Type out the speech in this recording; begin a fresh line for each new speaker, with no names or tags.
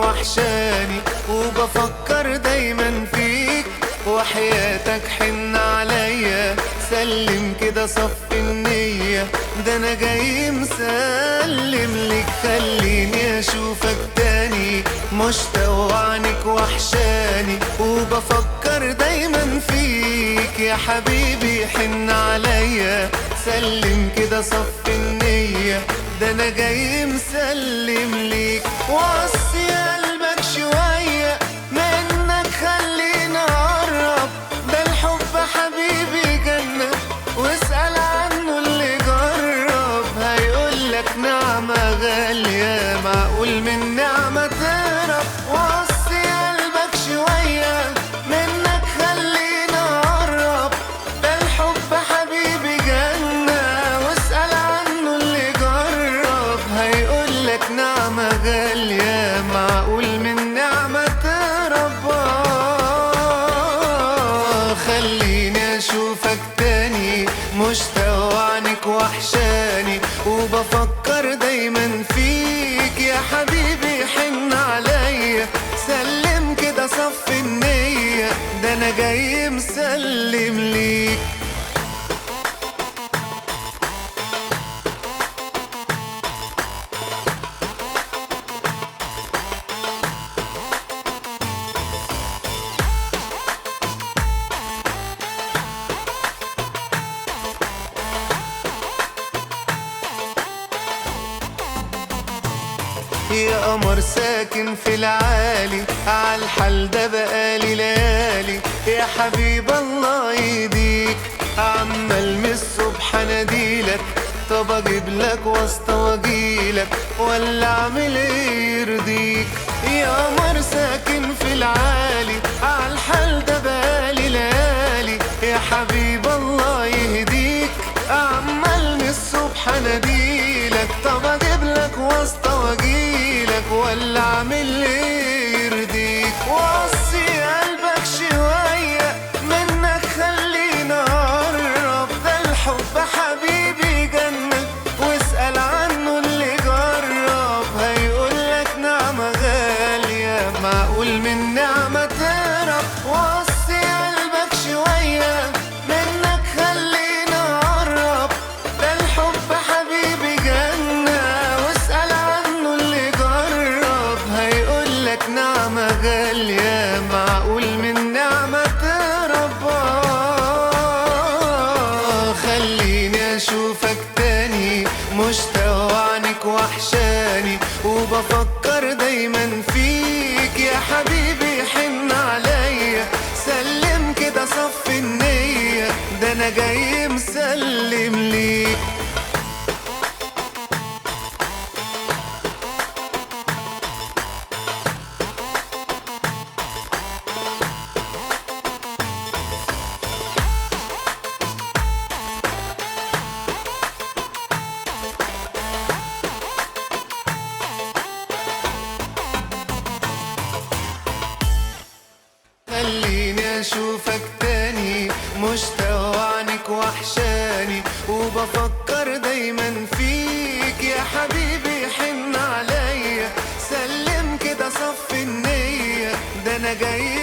وحشاني وبفكر دايما فيك وحياتك حن عليا سلم كده صف النية ده انا جاي مسلم لك خليني اشوفك تاني مشتاق وعنك وحشاني وبفكر دايما فيك يا حبيبي حن عليا سلم كده صف النية ده انا جاي مسلم ليك وصي قلبك شوية منك خلينا اقرب ده الحب حبيبي جنة واسأل عنه اللي جرب هيقولك نعمة غالية معقول من نعمة تهرب وصي قلبك شوية منك خلينا اقرب ده الحب حبيبي جنة واسأل عنه اللي جرب هيقولك نعمة غالية معقول من نعمة تهرب آه، خليني اشوفك تاني مشتاق عنك وحشاني وبفكر دايما فيك يا حبيبي حن عليا سلم كده صف النية ده انا جاي مسلم ليك يا قمر ساكن في العالي عالحال ده بقالي ليالي يا حبيب الله يهديك عمال من الصبح اناديلك طب اجيب لك واسطة واجيلك ولا اعمل ايه يرضيك يا قمر ساكن في العالي عالحال ده بقالي ليالي يا حبيب الله يهديك عمال من الصبح اناديلك طب اجيب لك واسطة واجيلك ولا اعمل ايه يرضيك وصي قلبك شوية منك خلينا اقرب ده الحب حبيبي جنة واسأل عنه اللي جرب هيقولك نعمة غالية معقول من نعمة تهرب وصي قلبك شوية منك خلينا اقرب ده الحب حبيبي جنة واسأل عنه اللي جرب هيقولك نعمة غالية معقول من نعمة تهرب آه، خليني اشوفك تاني مشتاق عنك وحشاني وبفكر دايما فيك يا حبيبي حن عليا سلم كده صف النية ده انا جاي مسلم ليك خليني اشوفك تاني مشتاق عنك وحشاني وبفكر دايما فيك يا حبيبي حن عليا سلم كده صف النية ده انا جاي